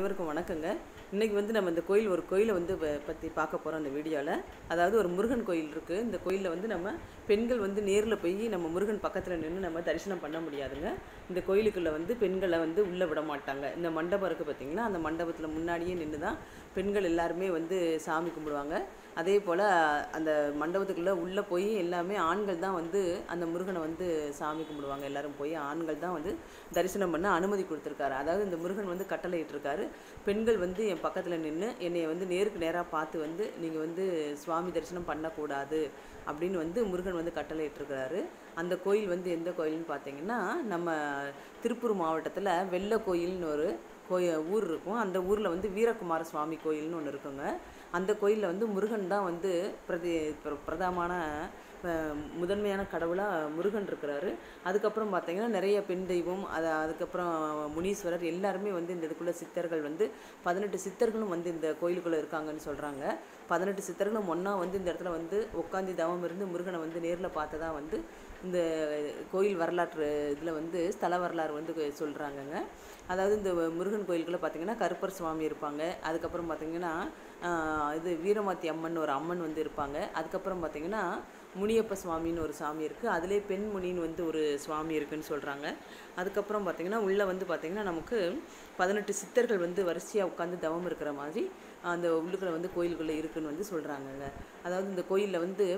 அனைவருக்கும் வணக்கங்க இன்றைக்கி வந்து நம்ம இந்த கோயில் ஒரு கோயிலை வந்து ப- பற்றி பார்க்க போகிறோம் அந்த வீடியோவில் அதாவது ஒரு முருகன் கோயில் இருக்குது இந்த கோயிலில் வந்து நம்ம பெண்கள் வந்து நேரில் போய் நம்ம முருகன் பக்கத்தில் நின்று நம்ம தரிசனம் பண்ண முடியாதுங்க இந்த கோயிலுக்குள்ளே வந்து பெண்களை வந்து உள்ளே விட மாட்டாங்க இந்த மண்டபம் இருக்குது பார்த்தீங்களா அந்த மண்டபத்தில் முன்னாடியே நின்று தான் பெண்கள் எல்லாருமே வந்து சாமி கும்பிடுவாங்க அதே போல் அந்த மண்டபத்துக்குள்ளே உள்ளே போய் எல்லாமே ஆண்கள் தான் வந்து அந்த முருகனை வந்து சாமி கும்பிடுவாங்க எல்லாரும் போய் ஆண்கள் தான் வந்து தரிசனம் பண்ண அனுமதி கொடுத்துருக்காரு அதாவது இந்த முருகன் வந்து கட்டளை இட்டிருக்காரு பெண்கள் வந்து என் பக்கத்தில் நின்று என்னைய வந்து நேருக்கு நேராக பார்த்து வந்து நீங்கள் வந்து சுவாமி தரிசனம் பண்ணக்கூடாது அப்படின்னு வந்து முருகன் வந்து கட்டளை இட்டிருக்கிறாரு அந்த கோயில் வந்து எந்த கோயில்னு பார்த்தீங்கன்னா நம்ம திருப்பூர் மாவட்டத்தில் வெள்ள கோயில்னு ஒரு கோய ஊர் இருக்கும் அந்த ஊரில் வந்து வீரகுமார சுவாமி கோயில்னு ஒன்று இருக்குங்க அந்த கோயிலில் வந்து முருகன் தான் வந்து பிரதி பிர- பிரதமான அஹ், முதன்மையான கடவுளாக முருகன் இருக்கிறாரு அதுக்கப்புறம் பார்த்தீங்கன்னா நிறைய பெண் தெய்வம் அது அதுக்கப்புறம் முனீஸ்வரர் எல்லாருமே வந்து இந்த இதுக்குள்ளே சித்தர்கள் வந்து பதினெட்டு சித்தர்களும் வந்து இந்த கோயிலுக்குள்ளே இருக்காங்கன்னு சொல்கிறாங்க பதினெட்டு சித்தர்களும் ஒன்றா வந்து இந்த இடத்துல வந்து உட்காந்து தவம் இருந்து முருகனை வந்து நேரில் பார்த்ததா வந்து இந்த கோயில் வரலாற்று இதில் வந்து ஸ்தல வரலாறு வந்து சொல்கிறாங்கங்க அதாவது இந்த முருகன் கோயிலுக்குள்ள பார்த்தீங்கன்னா கருப்பர் சுவாமி இருப்பாங்க அதுக்கப்புறம் பார்த்தீங்கன்னா ஆஹ், இது வீரமாத்தி அம்மன் ஒரு அம்மன் வந்து இருப்பாங்க அதுக்கப்புறம் பார்த்தீங்கன்னா முனியப்ப சுவாமின்னு ஒரு சாமி இருக்குது அதிலே பெண் முனின்னு வந்து ஒரு சுவாமி இருக்குன்னு சொல்கிறாங்க அதுக்கப்புறம் பார்த்தீங்கன்னா உள்ளே வந்து பார்த்தீங்கன்னா நமக்கு பதினெட்டு சித்தர்கள் வந்து வரிசையாக உட்காந்து தவம் இருக்கிற மாதிரி அந்த உள்ளுக்குள்ள வந்து கோயிலுக்குள்ளே இருக்குன்னு வந்து சொல்கிறாங்கங்க அதாவது இந்த கோயிலில் வந்து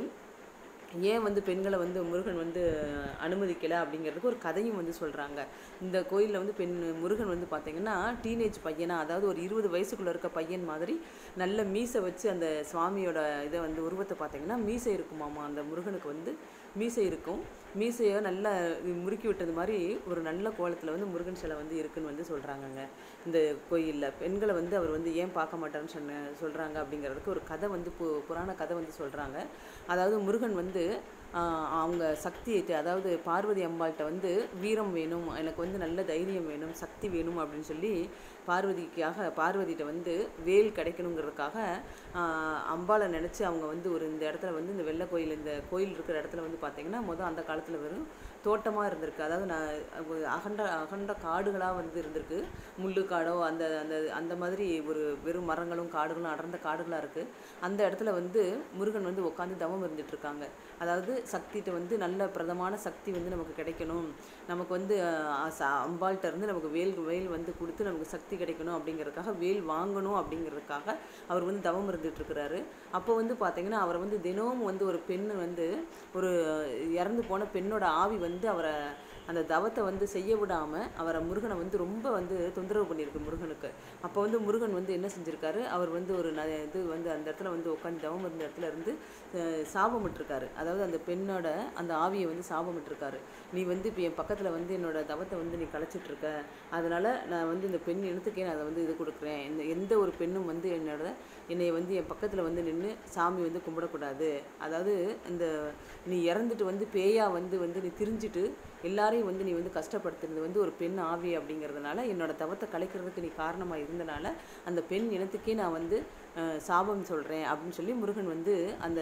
ஏன் வந்து பெண்களை வந்து முருகன் வந்து அனுமதிக்கலை அப்படிங்கிறதுக்கு ஒரு கதையும் வந்து சொல்கிறாங்க இந்த கோயிலில் வந்து பெண் முருகன் வந்து பார்த்தீங்கன்னா டீனேஜ் பையனா அதாவது ஒரு இருபது வயசுக்குள்ளே இருக்க பையன் மாதிரி நல்ல மீசை வச்சு அந்த சுவாமியோட இதை வந்து உருவத்தை பார்த்தீங்கன்னா மீசை இருக்குமாமா அந்த முருகனுக்கு வந்து மீசை இருக்கும் மீசையை நல்லா முறுக்கி விட்டது மாதிரி ஒரு நல்ல கோலத்தில் வந்து முருகன் சிலை வந்து இருக்குன்னு வந்து சொல்கிறாங்கங்க இந்த கோயிலில் பெண்களை வந்து அவர் வந்து ஏன் பார்க்க மாட்டாருன்னு சொன்ன சொல்கிறாங்க அப்படிங்கிறதுக்கு ஒரு கதை வந்து பு புராண கதை வந்து சொல்கிறாங்க அதாவது முருகன் வந்து ஆஹ், அவங்க சக்தியை அதாவது பார்வதி அம்பாள்கிட்ட வந்து வீரம் வேணும் எனக்கு வந்து நல்ல தைரியம் வேணும் சக்தி வேணும் அப்படின்னு சொல்லி பார்வதிக்காக பார்வதிகிட்ட வந்து வேல் கிடைக்கணுங்கிறதுக்காக ஆஹ், அம்பாளை நினச்சி அவங்க வந்து ஒரு இந்த இடத்துல வந்து இந்த வெள்ளை கோயில் இந்த கோயில் இருக்கிற இடத்துல வந்து பார்த்திங்கன்னா மொதல் அந்த காலத்தில் வெறும் தோட்டமாக இருந்திருக்கு அதாவது நான் ஒரு அகண்ட அகண்ட காடுகளாக வந்து இருந்திருக்கு முள்ளு காடோ அந்த அந்த அந்த மாதிரி ஒரு வெறும் மரங்களும் காடுகளும் அடர்ந்த காடுகளாக இருக்குது அந்த இடத்துல வந்து முருகன் வந்து உட்காந்து தவம் இருந்துட்டு இருக்காங்க அதாவது சக்திகிட்ட வந்து நல்ல பிரதமான சக்தி வந்து நமக்கு கிடைக்கணும் நமக்கு வந்து அஹ், ச- அம்பாள்கிட்ட இருந்து நமக்கு வேல் வேல் வந்து கொடுத்து நமக்கு சக்தி கிடைக்கணும் அப்படிங்கிறதுக்காக வேல் வாங்கணும் அப்படிங்கிறதுக்காக அவர் வந்து தவம் இருந்துட்டு இருக்கிறாரு அப்போ வந்து பார்த்தீங்கன்னா அவரை வந்து தினமும் வந்து ஒரு பெண் வந்து ஒரு இறந்து போன பெண்ணோட ஆவி வந்து அவரை அந்த தவத்தை வந்து செய்ய விடாமல் அவரை முருகனை வந்து ரொம்ப வந்து தொந்தரவு பண்ணியிருக்கு முருகனுக்கு அப்போ வந்து முருகன் வந்து என்ன செஞ்சுருக்காரு அவர் வந்து ஒரு ந இது வந்து அந்த இடத்துல வந்து உட்காந்து தவம் இருந்த இடத்துல இருந்து அஹ், சாபமிட்டிருக்காரு அதாவது அந்த பெண்ணோட அந்த ஆவியை வந்து சாபமிட்டிருக்காரு நீ வந்து இப்போ என் பக்கத்தில் வந்து என்னோட தவத்தை வந்து நீ கலைச்சிட்டு இருக்க அதனால் நான் வந்து இந்த பெண் இனத்துக்கே நான் அதை வந்து இது கொடுக்குறேன் இந்த எந்த ஒரு பெண்ணும் வந்து என்னோட என்னை வந்து என் பக்கத்தில் வந்து நின்று சாமி வந்து கும்பிடக்கூடாது அதாவது இந்த நீ இறந்துட்டு வந்து பேயா வந்து வந்து நீ திரிஞ்சிட்டு எல்லாரையும் வந்து நீ வந்து கஷ்டப்படுத்துறது வந்து ஒரு பெண் ஆவி அப்படிங்கிறதுனால என்னோட தவத்தை கலைக்கிறதுக்கு நீ காரணமாக இருந்தனால அந்த பெண் இனத்துக்கே நான் வந்து அஹ், சாபம் சொல்கிறேன் அப்படின்னு சொல்லி முருகன் வந்து அந்த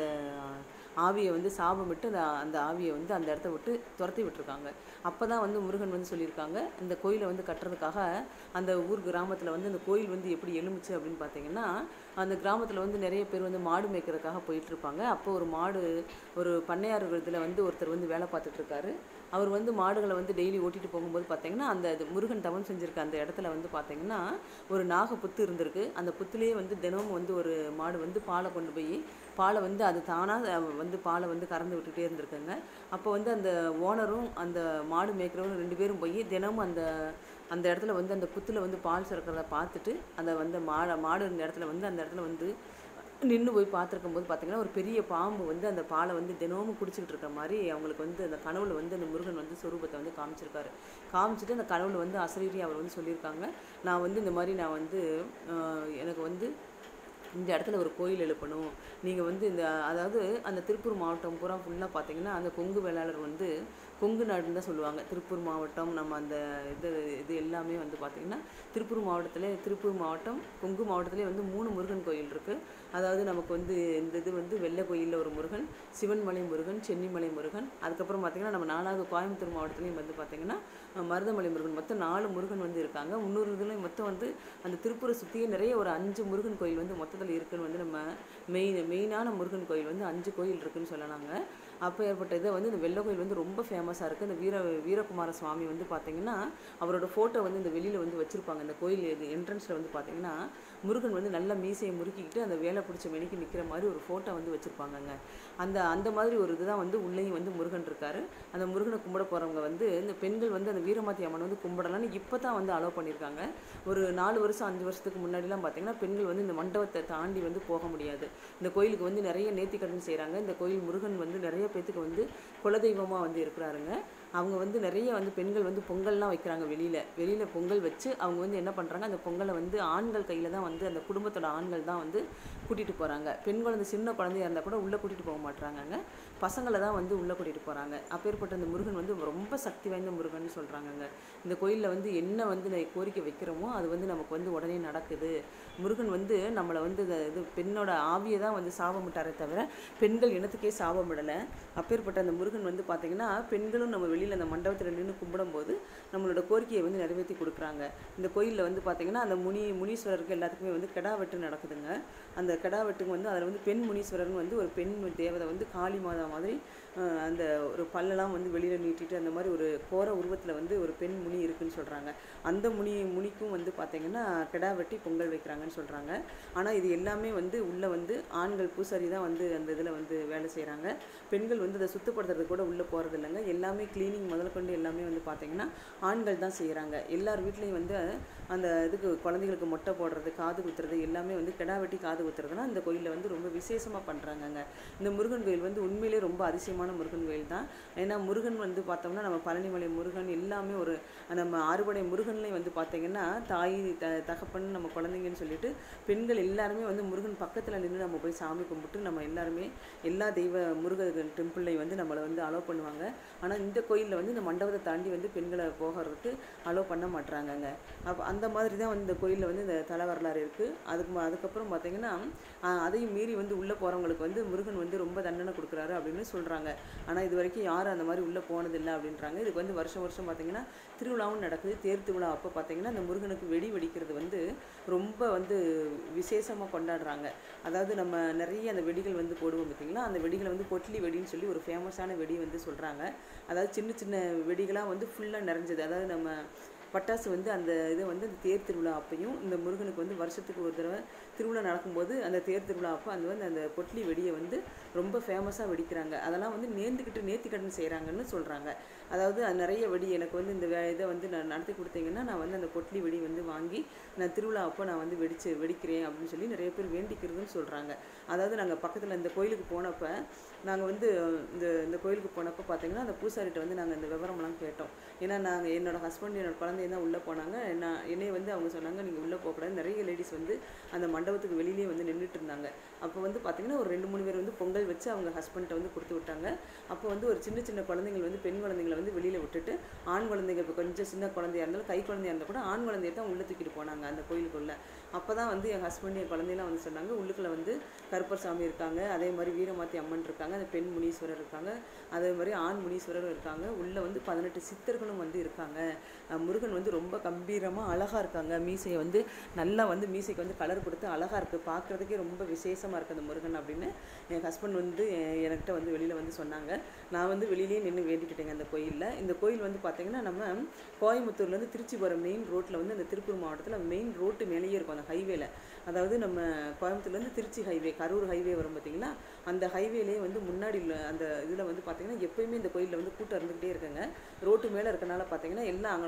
ஆவியை வந்து சாபமிட்டு அந்த அந்த ஆவியை வந்து அந்த இடத்த விட்டு துரத்தி விட்டுருக்காங்க அப்போ தான் வந்து முருகன் வந்து சொல்லியிருக்காங்க இந்த கோயிலை வந்து கட்டுறதுக்காக அந்த ஊர் கிராமத்தில் வந்து அந்த கோயில் வந்து எப்படி எழுமிச்சு அப்படின்னு பார்த்தீங்கன்னா அந்த கிராமத்தில் வந்து நிறைய பேர் வந்து மாடு மேய்க்கிறதுக்காக போயிட்டு இருப்பாங்க அப்போ ஒரு மாடு ஒரு பண்ணையார் இதில் வந்து ஒருத்தர் வந்து வேலை பார்த்துட்டு இருக்காரு அவர் வந்து மாடுகளை வந்து டெய்லி ஓட்டிட்டு போகும்போது பார்த்தீங்கன்னா அந்த இது முருகன் தவம் செஞ்சிருக்க அந்த இடத்துல வந்து பார்த்தீங்கன்னா ஒரு நாக புத்து இருந்திருக்கு அந்த புத்துலேயே வந்து தினமும் வந்து ஒரு மாடு வந்து பாலை கொண்டு போய் பாலை வந்து அது தானாக வந்து பாலை வந்து கறந்து விட்டுட்டே இருந்திருக்குங்க அப்போ வந்து அந்த ஓனரும் அந்த மாடு மேய்க்கிறவரும் ரெண்டு பேரும் போய் தினமும் அந்த அந்த இடத்துல வந்து அந்த புத்துல வந்து பால் சுரக்கிறத பார்த்துட்டு அந்த வந்து மாடை மாடு இருந்த இடத்துல வந்து அந்த இடத்துல வந்து நின்று போய் பார்த்துருக்கும் போது பார்த்தீங்கன்னா ஒரு பெரிய பாம்பு வந்து அந்த பாலை வந்து தினமும் குடிச்சிக்கிட்டு இருக்க மாதிரி அவங்களுக்கு வந்து அந்த கனவுல வந்து அந்த முருகன் வந்து சொரூபத்தை வந்து காமிச்சிருக்காரு காமிச்சிட்டு அந்த கனவுல வந்து அசரீரி அவர் வந்து சொல்லியிருக்காங்க நான் வந்து இந்த மாதிரி நான் வந்து ஆஹ், எனக்கு வந்து இந்த இடத்துல ஒரு கோயில் எழுப்பணும் நீங்கள் வந்து இந்த அதாவது அந்த திருப்பூர் மாவட்டம் பூரா ஃபுல்லாக பார்த்தீங்கன்னா அந்த கொங்கு வேளாளர் வந்து கொங்கு நாடுன்னு தான் சொல்லுவாங்க திருப்பூர் மாவட்டம் நம்ம அந்த இது இது எல்லாமே வந்து பார்த்திங்கன்னா திருப்பூர் மாவட்டத்திலே திருப்பூர் மாவட்டம் கொங்கு மாவட்டத்திலே வந்து மூணு முருகன் கோயில் இருக்குது அதாவது நமக்கு வந்து இந்த இது வந்து வெள்ளை கோயிலில் ஒரு முருகன் சிவன்மலை முருகன் சென்னிமலை முருகன் அதுக்கப்புறம் பார்த்திங்கன்னா நம்ம நாலாவது கோயம்புத்தூர் மாவட்டத்துலேயும் வந்து பார்த்திங்கன்னா அஹ், மருதமலை முருகன் மொத்தம் நாலு முருகன் வந்து இருக்காங்க முந்நூறு இதுலேயும் மொத்தம் வந்து அந்த திருப்பூரை சுற்றியே நிறைய ஒரு அஞ்சு முருகன் கோயில் வந்து மொத்தத்தில் இருக்குன்னு வந்து நம்ம மெயின் மெயினான முருகன் கோயில் வந்து அஞ்சு கோயில் இருக்குன்னு சொல்லலாங்க அப்போ ஏற்பட்ட இதை வந்து இந்த வெள்ளை கோயில் வந்து ரொம்ப ஃபேமஸாக இருக்குது இந்த வீர வீரகுமார சுவாமி வந்து பார்த்திங்கன்னா அவரோட ஃபோட்டோ வந்து இந்த வெளியில் வந்து வச்சுருப்பாங்க இந்த கோயில் இது என்ட்ரன்ஸில் வந்து பார்த்திங்கன்னா முருகன் வந்து நல்ல மீசையை முறுக்கிக்கிட்டு அந்த வேலை பிடிச்ச மெனிக்கு நிற்கிற மாதிரி ஒரு ஃபோட்டோ வந்து வச்சுருப்பாங்கங்க அந்த அந்த மாதிரி ஒரு இதுதான் வந்து உள்ளேயும் வந்து முருகன் இருக்காரு அந்த முருகனை கும்பிட போகிறவங்க வந்து இந்த பெண்கள் வந்து அந்த வீரமாத்தி அம்மன் வந்து கும்பிடலாம்னு இப்போ தான் வந்து அலோவ் பண்ணியிருக்காங்க ஒரு நாலு வருஷம் அஞ்சு வருஷத்துக்கு முன்னாடிலாம் பார்த்தீங்கன்னா பெண்கள் வந்து இந்த மண்டபத்தை தாண்டி வந்து போக முடியாது இந்த கோயிலுக்கு வந்து நிறைய நேர்த்திக்கடன் செய்கிறாங்க இந்த கோயில் முருகன் வந்து நிறைய பேத்துக்கு வந்து குலதெய்வமாக வந்து இருக்கிறாருங்க அவங்க வந்து நிறைய வந்து பெண்கள் வந்து பொங்கல்லாம் வைக்கிறாங்க வெளியில் வெளியில் பொங்கல் வச்சு அவங்க வந்து என்ன பண்ணுறாங்க அந்த பொங்கலை வந்து ஆண்கள் கையில் தான் வந்து அந்த குடும்பத்தோட ஆண்கள் தான் வந்து கூட்டிகிட்டு போகிறாங்க பெண் குழந்தை சின்ன குழந்தையா இருந்தால் கூட உள்ளே கூட்டிகிட்டு போக மாட்றாங்கங்க பசங்களை தான் வந்து உள்ளே கூட்டிகிட்டு போகிறாங்க அப்பேற்பட்ட அந்த முருகன் வந்து ரொம்ப சக்தி வாய்ந்த முருகன் சொல்கிறாங்கங்க இந்த கோயிலில் வந்து என்ன வந்து நான் கோரிக்கை வைக்கிறோமோ அது வந்து நமக்கு வந்து உடனே நடக்குது முருகன் வந்து நம்மளை வந்து இந்த இது பெண்ணோட ஆவியை தான் வந்து சாபமிட்டாரே தவிர பெண்கள் இனத்துக்கே சாபமிடலை அப்பேற்பட்ட அந்த முருகன் வந்து பார்த்திங்கன்னா பெண்களும் நம்ம வெளியில் அந்த மண்டபத்தில் நின்று கும்பிடும்போது நம்மளோட கோரிக்கையை வந்து நிறைவேற்றி கொடுக்குறாங்க இந்த கோயிலில் வந்து பார்த்திங்கன்னா அந்த முனி முனீஸ்வரருக்கு எல்லாத்துக்குமே வந்து கிடா வெட்டு நடக்குதுங்க அந்த கிடா வெட்டுக்கு வந்து அதில் வந்து பெண் முனீஸ்வரர்னு வந்து ஒரு பெண் தேவதை வந்து காளி மாதா மாதிரி அஹ், அந்த ஒரு பல்லெல்லாம் வந்து வெளியில் நீட்டிட்டு அந்த மாதிரி ஒரு கோர உருவத்தில் வந்து ஒரு பெண் முனி இருக்குன்னு சொல்கிறாங்க அந்த முனி முனிக்கும் வந்து பார்த்திங்கன்னா கிடா வெட்டி பொங்கல் வைக்கிறாங்கன்னு சொல்கிறாங்க ஆனால் இது எல்லாமே வந்து உள்ளே வந்து ஆண்கள் பூசாரி தான் வந்து அந்த இதில் வந்து வேலை செய்கிறாங்க பெண்கள் வந்து அதை சுத்தப்படுத்துறது கூட உள்ளே போகிறது இல்லைங்க எல்லாமே க்ளீனிங் முதல் கொண்டு எல்லாமே வந்து பார்த்திங்கன்னா ஆண்கள் தான் செய்கிறாங்க எல்லார் வீட்லேயும் வந்து அந்த இதுக்கு குழந்தைகளுக்கு மொட்டை போடுறது காது குத்துறது எல்லாமே வந்து கிடா வெட்டி காது குத்துறதுலாம் இந்த கோயிலில் வந்து ரொம்ப விசேஷமாக பண்ணுறாங்கங்க இந்த முருகன் கோயில் வந்து உண்மையிலே ரொம்ப அதிசயமான முருகன் கோயில் தான் ஏன்னா முருகன் வந்து பார்த்தோம்னா நம்ம பழனிமலை முருகன் எல்லாமே ஒரு நம்ம ஆறுபடை முருகன்லேயும் வந்து பார்த்தீங்கன்னா தாய் த தகப்பன் நம்ம குழந்தைங்கன்னு சொல்லிட்டு பெண்கள் எல்லாருமே வந்து முருகன் பக்கத்தில் நின்று நம்ம போய் சாமி கும்பிட்டு நம்ம எல்லாருமே எல்லா தெய்வ முருகன் டெம்பிள்லையும் வந்து நம்மளை வந்து அலோவ் பண்ணுவாங்க ஆனால் இந்த கோயிலில் வந்து இந்த மண்டபத்தை தாண்டி வந்து பெண்களை போகிறதுக்கு அலோவ் பண்ண மாட்றாங்கங்க அப்போ அந்த மாதிரி தான் வந்து இந்த கோயிலில் வந்து இந்த தல வரலாறு இருக்குது அதுக்கு ம- அதுக்கப்புறம் பார்த்தீங்கன்னா ஆஹ், அதையும் மீறி வந்து உள்ளே போகிறவங்களுக்கு வந்து முருகன் வந்து ரொம்ப தண்டனை கொடுக்குறாரு அப்படின்னு சொல்கிறாங்க ஆனால் இது வரைக்கும் யாரும் அந்த மாதிரி உள்ளே போனதில்லை அப்படின்றாங்க இதுக்கு வந்து வருஷம் வருஷம் பார்த்தீங்கன்னா திருவிழாவும் நடக்குது தேர் திருவிழா அப்போ பார்த்தீங்கன்னா அந்த முருகனுக்கு வெடி வெடிக்கிறது வந்து ரொம்ப வந்து விசேஷமாக கொண்டாடுறாங்க அதாவது நம்ம நிறைய அந்த வெடிகள் வந்து போடுவோம் பார்த்தீங்களா அந்த வெடிகளை வந்து பொட்லி வெடின்னு சொல்லி ஒரு ஃபேமஸான வெடி வந்து சொல்கிறாங்க அதாவது சின்ன சின்ன வெடிகளாக வந்து ஃபுல்லாக நிறைஞ்சது அதாவது நம்ம பட்டாசு வந்து அந்த இதை வந்து அந்த தேர் திருவிழா அப்பையும் இந்த முருகனுக்கு வந்து வருஷத்துக்கு ஒரு தடவை திருவிழா நடக்கும்போது அந்த தேர் திருவிழா அப்போ அந்த வந்து அந்த பொட்லி வெடியை வந்து ரொம்ப ஃபேமஸாக வெடிக்கிறாங்க அதெல்லாம் வந்து நேர்ந்துக்கிட்டு நேர்த்திக்கடன் செய்கிறாங்கன்னு சொல்கிறாங்க அதாவது அது நிறைய வெடி எனக்கு வந்து இந்த வே- இதை வந்து நான் நடத்தி கொடுத்தீங்கன்னா நான் வந்து அந்த பொட்லி வெடி வந்து வாங்கி நான் திருவிழா அப்போ நான் வந்து வெடிச்சு வெடிக்கிறேன் அப்படின்னு சொல்லி நிறைய பேர் வேண்டிக்கிறதுன்னு சொல்கிறாங்க அதாவது நாங்கள் பக்கத்தில் இந்த கோயிலுக்கு போனப்போ நாங்கள் வந்து இந்த இந்த கோயிலுக்கு போனப்போ பார்த்தீங்கன்னா அந்த பூசாரிட்ட வந்து நாங்கள் இந்த விவரம்லாம் கேட்டோம் ஏன்னா நாங்கள் என்னோட ஹஸ்பண்ட் என்னோட குழந்தைய தான் உள்ளே போனாங்க நான் என்னைய வந்து அவங்க சொன்னாங்க நீங்கள் உள்ளே போகக்கூடாது நிறைய லேடிஸ் வந்து அந்த மண்டபத்துக்கு வெளியிலேயே வந்து நின்றுட்டு இருந்தாங்க அப்போ வந்து பார்த்தீங்கன்னா ஒரு ரெண்டு மூணு பேர் வந்து பொங்கல் வச்சு அவங்க ஹஸ்பண்ட்டை வந்து கொடுத்து விட்டாங்க அப்போ வந்து ஒரு சின்ன சின்ன குழந்தைங்கள் வந்து பெண் குழந்தைங்களை வந்து வெளியில் விட்டுட்டு ஆண் குழந்தைங்க இப்போ கொஞ்சம் சின்ன குழந்தையா இருந்தாலும் கை குழந்தையா இருந்தால் கூட ஆண் குழந்தைய தான் உள்ளே தூக்கிட்டு போனாங்க அந்த கோயிலுக்குள்ளே அப்போ தான் வந்து என் ஹஸ்பண்ட் என் குழந்தையெல்லாம் வந்து சொன்னாங்க உள்ளுக்குள்ள வந்து கருப்பர் சாமி இருக்காங்க அதே மாதிரி வீரமாத்தி அம்மன் இருக்காங்க அந்த பெண் முனீஸ்வரர் இருக்காங்க அதே மாதிரி ஆண் முனீஸ்வரரும் இருக்காங்க உள்ளே வந்து பதினெட்டு சித்தர்களும் வந்து இருக்காங்க அஹ் முருகன் வந்து ரொம்ப கம்பீரமாக அழகாக இருக்காங்க மீசையை வந்து நல்லா வந்து மீசைக்கு வந்து கலர் கொடுத்து அழகாக இருக்குது பார்க்குறதுக்கே ரொம்ப விசேஷமாக இருக்குது அந்த முருகன் அப்படின்னு என் ஹஸ்பண்ட் வந்து எ- என்கிட்ட வந்து வெளியில் வந்து சொன்னாங்க நான் வந்து வெளியிலேயே நின்று வேண்டிக்கிட்டேங்க அந்த கோயிலில் இந்த கோயில் வந்து பார்த்திங்கன்னா நம்ம கோயம்புத்தூர்லேருந்து திருச்சி போகிற மெயின் ரோட்டில் வந்து அந்த திருப்பூர் மாவட்டத்தில் மெயின் ரோட்டு மேலேயே இருக்கும் அந்த ஹைவேல அதாவது நம்ம கோயம்புத்தூர்லேருந்து திருச்சி ஹைவே கரூர் ஹைவே வரும் பார்த்தீங்களா அந்த ஹைவேலேயே வந்து முன்னாடி உள்ள அந்த இதில் வந்து பார்த்தீங்கன்னா எப்பயுமே இந்த கோயிலில் வந்து கூட்டம் இருந்துகிட்டே இருக்குங்க ரோட்டு மேலே இருக்கனால பார்த்தீங்கன்னா எல்லாம் அங்களுக்குள்ள பெரிய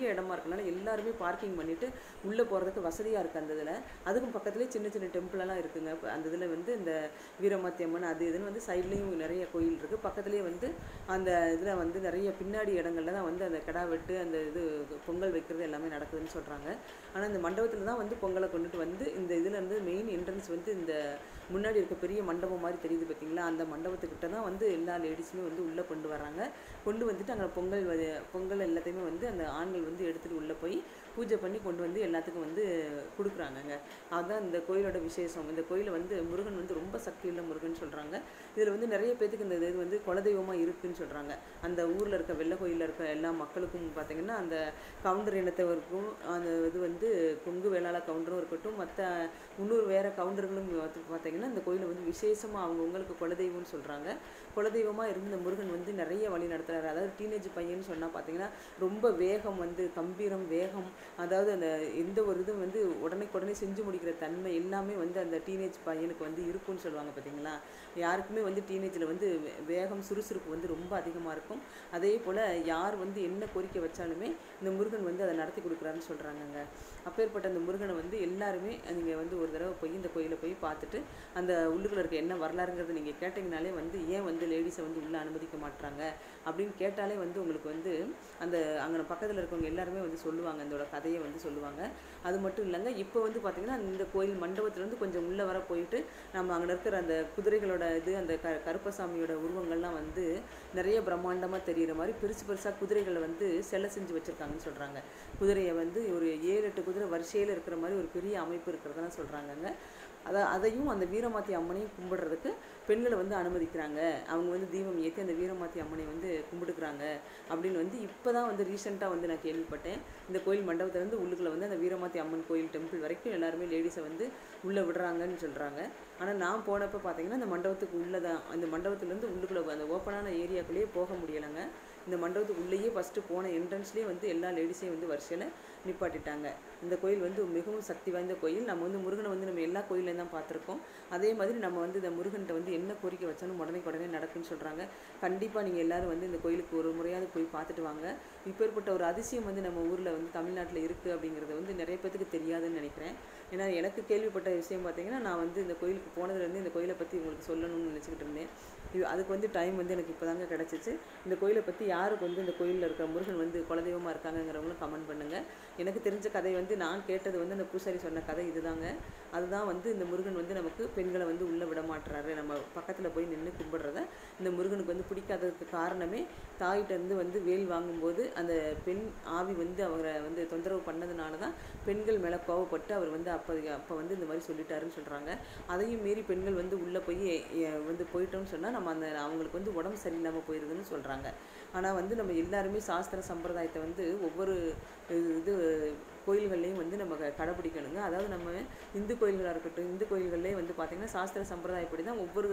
பெரிய இடமா இருக்கனால எல்லாருமே பார்க்கிங் பண்ணிட்டு உள்ளே போகிறதுக்கு வசதியாக இருக்குது அந்த இதில் அதுக்கும் பக்கத்துலேயே சின்ன சின்ன டெம்பிளெல்லாம் இருக்குங்க இப்ப அந்த இதில் வந்து இந்த வீரமாத்தி அம்மன் அது இதுன்னு வந்து சைட்லேயும் நிறைய கோயில் இருக்குது பக்கத்துலேயே வந்து அந்த இதில் வந்து நிறைய பின்னாடி இடங்கள்ல தான் வந்து அந்த கிடா வெட்டு அந்த இது பொங்கல் வைக்கிறது எல்லாமே நடக்குதுன்னு சொல்கிறாங்க ஆனால் இந்த மண்டபத்தில் தான் வந்து பொங்கலை கொண்டுட்டு வந்து இந்த இதில் இருந்து மெயின் என்ட்ரன்ஸ் வந்து இந்த முன்னாடி இருக்க பெரிய மண்டபம் மாதிரி தெரியுது பார்த்தீங்களா அந்த மண்டபத்துக்கிட்ட தான் வந்து எல்லா லேடிஸுமே வந்து உள்ளே கொண்டு வராங்க கொண்டு வந்துட்டு அங்கே பொங்கல் வ- பொங்கல் எல்லாத்தையுமே வந்து அந்த ஆண்கள் வந்து எடுத்துகிட்டு உள்ளே போய் பூஜை பண்ணி கொண்டு வந்து எல்லாத்துக்கும் வந்து கொடுக்குறாங்கங்க அதுதான் இந்த கோயிலோட விசேஷம் இந்த கோயிலை வந்து முருகன் வந்து ரொம்ப சக்தியுள்ள முருகன் சொல்கிறாங்க இதில் வந்து நிறைய பேத்துக்கு இந்த இது வந்து குலதெய்வமாக இருக்குன்னு சொல்கிறாங்க அந்த ஊரில் இருக்க வெள்ளை கோயிலில் இருக்க எல்லா மக்களுக்கும் பார்த்தீங்கன்னா அந்த கவுண்டர் இனத்தவருக்கும் அந்த இது வந்து கொங்கு வேளாள கவுண்டரும் இருக்கட்டும் மற்ற முன்னூறு வேற கவுண்டர்களும் வந்து பார்த்தீங்கன்னா இந்த கோயிலை வந்து விசேஷமாக அவங்கவுங்களுக்கு குலதெய்வம்னு சொல்கிறாங்க குலதெய்வமாக இருந்து இந்த முருகன் வந்து நிறைய வழி நடத்துறாரு அதாவது டீனேஜ் பையன்னு சொன்னால் பார்த்தீங்கன்னா ரொம்ப வேகம் வந்து கம்பீரம் வேகம் அதாவது அந்த எந்த ஒரு இதுவும் வந்து உடனே செஞ்சு முடிக்கிற தன்மை எல்லாமே வந்து அந்த டீனேஜ் பையனுக்கு வந்து இருக்கும்னு சொல்லுவாங்க பார்த்தீங்களா யாருக்குமே வந்து டீனேஜில் வந்து வே- வேகம் சுறுசுறுப்பு வந்து ரொம்ப அதிகமாக இருக்கும் அதே போல் யார் வந்து என்ன கோரிக்கை வச்சாலுமே இந்த முருகன் வந்து அதை நடத்தி கொடுக்குறாருன்னு சொல்கிறாங்கங்க அப்பேற்பட்ட அந்த முருகனை வந்து எல்லாருமே நீங்கள் வந்து ஒரு தடவை போய் இந்த கோயிலை போய் பார்த்துட்டு அந்த உள்ளுக்குள்ள இருக்க என்ன வரலாறுங்கிறத நீங்கள் கேட்டிங்கனாலே வந்து ஏன் வந்து லேடிஸை வந்து உள்ளே அனுமதிக்க மாட்றாங்க அப்படின்னு கேட்டாலே வந்து உங்களுக்கு வந்து அந்த அங்கே பக்கத்தில் இருக்கவங்க எல்லாருமே வந்து சொல்லுவாங்க இதோட கதையை வந்து சொல்லுவாங்க அது மட்டும் இல்லைங்க இப்போ வந்து பார்த்தீங்கன்னா இந்த கோயில் மண்டபத்துலேருந்து கொஞ்சம் உள்ளே வர போயிட்டு நம்ம அங்கே இருக்கிற அந்த குதிரைகளோட இது அந்த க கருப்பசாமியோட உருவங்கள்லாம் வந்து நிறைய பிரம்மாண்டமாக தெரியிற மாதிரி பெருசு பெருசாக குதிரைகளை வந்து சிலை செஞ்சு வச்சுருக்காங்கன்னு சொல்கிறாங்க குதிரையை வந்து ஒரு ஏழு எட்டு குதிரை வரிசையில் இருக்கிற மாதிரி ஒரு பெரிய அமைப்பு இருக்கிறதெல்லாம் சொல்கிறாங்கங்க அதை அதையும் அந்த வீரமாத்தி அம்மனையும் கும்பிடுறதுக்கு பெண்களை வந்து அனுமதிக்கிறாங்க அவங்க வந்து தீபம் ஏற்றி அந்த வீரமாத்தி அம்மனை வந்து கும்பிடுக்கிறாங்க அப்படின்னு வந்து இப்போ தான் வந்து ரீசெண்டாக வந்து நான் கேள்விப்பட்டேன் இந்த கோயில் மண்டபத்துலேருந்து உள்ளுக்குள்ள வந்து அந்த வீரமாத்தி அம்மன் கோயில் டெம்பிள் வரைக்கும் எல்லாருமே லேடிஸை வந்து உள்ளே விடுறாங்கன்னு சொல்கிறாங்க ஆனால் நான் போனப்போ பார்த்தீங்கன்னா இந்த மண்டபத்துக்கு உள்ளே தான் அந்த மண்டபத்துலேருந்து உள்ளுக்குள்ள அந்த ஓப்பனான ஏரியாக்குள்ளேயே போக முடியலைங்க இந்த மண்டபத்துக்கு உள்ளேயே ஃபஸ்ட்டு போன என்ட்ரன்ஸ்லேயே வந்து எல்லா லேடிஸையும் வந்து வரிசையில் நிப்பாட்டிட்டாங்க இந்த கோயில் வந்து மிகவும் சக்தி வாய்ந்த கோயில் நம்ம வந்து முருகனை வந்து நம்ம எல்லா கோயிலையும் தான் பார்த்துருக்கோம் அதே மாதிரி நம்ம வந்து இந்த முருகன்கிட்ட வந்து என்ன கோரிக்கை வச்சாலும் உடனே உடனே நடக்குன்னு சொல்கிறாங்க கண்டிப்பாக நீங்கள் எல்லாரும் வந்து இந்த கோயிலுக்கு ஒரு முறையாவது போய் பார்த்துட்டு வாங்க இப்பேற்பட்ட ஒரு அதிசயம் வந்து நம்ம ஊரில் வந்து தமிழ்நாட்டில் இருக்குது அப்படிங்கிறது வந்து நிறைய பேத்துக்கு தெரியாதுன்னு நினைக்கிறேன் ஏன்னா எனக்கு கேள்விப்பட்ட விஷயம் பார்த்தீங்கன்னா நான் வந்து இந்த கோயிலுக்கு போனதுலேருந்து இந்த கோயிலை பற்றி உங்களுக்கு சொல்லணும்னு நினச்சிக்கிட்டு இருந்தேன் இது அதுக்கு வந்து டைம் வந்து எனக்கு இப்போ தாங்க கிடச்சிச்சு இந்த கோயிலை பற்றி யாருக்கு வந்து இந்த கோயிலில் இருக்கிற முருகன் வந்து குலதெய்வமாக இருக்காங்கங்கிறவங்களும் கமெண்ட் பண்ணுங்கள் எனக்கு தெரிஞ்ச கதை வந்து நான் கேட்டது வந்து அந்த பூசாரி சொன்ன கதை இதுதாங்க அதுதான் வந்து இந்த முருகன் வந்து நமக்கு பெண்களை வந்து உள்ளே விட மாட்டுறாரு நம்ம பக்கத்தில் போய் நின்று கும்பிடுறத இந்த முருகனுக்கு வந்து பிடிக்காததுக்கு காரணமே தாயிட்ட இருந்து வந்து வேல் வாங்கும்போது அந்த பெண் ஆவி வந்து அவரை வந்து தொந்தரவு பண்ணதுனால தான் பெண்கள் மேலே கோவப்பட்டு அவர் வந்து அப்போ அப்போ வந்து இந்த மாதிரி சொல்லிட்டாருன்னு சொல்கிறாங்க அதையும் மீறி பெண்கள் வந்து உள்ளே போய் எ- வந்து போயிட்டோம்னு சொன்னால் நம்ம அந்த அவங்களுக்கு வந்து உடம்பு சரியில்லாமல் போயிருதுன்னு சொல்கிறாங்க ஆனால் வந்து நம்ம எல்லாருமே சாஸ்திர சம்பிரதாயத்தை வந்து ஒவ்வொரு இது- இது கோயில்கள்லையும் வந்து நம்ம க- கடைப்பிடிக்கணுங்க அதாவது நம்ம இந்து கோயில்களாக இருக்கட்டும் இந்து கோயில்கள்லேயே வந்து பார்த்திங்கன்னா சாஸ்திர சம்பிரதாயப்படி தான் ஒவ்வொரு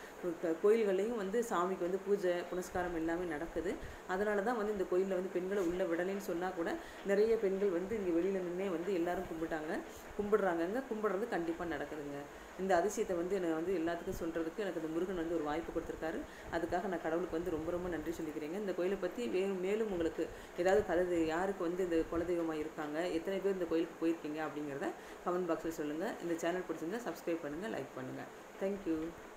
க- கோயில்கள்லையும் வந்து சாமிக்கு வந்து பூஜை புனஸ்காரம் எல்லாமே நடக்குது அதனால தான் வந்து இந்த கோயிலில் வந்து பெண்களை உள்ளே விடலைன்னு சொன்னால் கூட நிறைய பெண்கள் வந்து இங்கே வெளியில் நின்னே வந்து எல்லாரும் கும்பிட்டாங்க கும்பிடுறாங்கங்க கும்பிடுறது கண்டிப்பாக நடக்குதுங்க இந்த அதிசயத்தை வந்து நான் வந்து எல்லாத்துக்கும் சொல்கிறதுக்கு எனக்கு இந்த முருகன் வந்து ஒரு வாய்ப்பு கொடுத்துருக்காரு அதுக்காக நான் கடவுளுக்கு வந்து ரொம்ப ரொம்ப நன்றி சொல்லிக்கிறேங்க இந்த கோயிலை பற்றி வே மேலும் உங்களுக்கு ஏதாவது கதை யாருக்கு வந்து இந்த குலதெய்வமாக இருக்காங்க எத்தனை பேர் இந்த கோயிலுக்கு போயிருக்கீங்க அப்படிங்கிறத கமெண்ட் பாக்ஸில் சொல்லுங்கள் இந்த சேனல் பிடிச்சிருந்தா சப்ஸ்கிரைப் பண்ணுங்கள் லைக் பண்ணுங்கள் தேங்க்யூ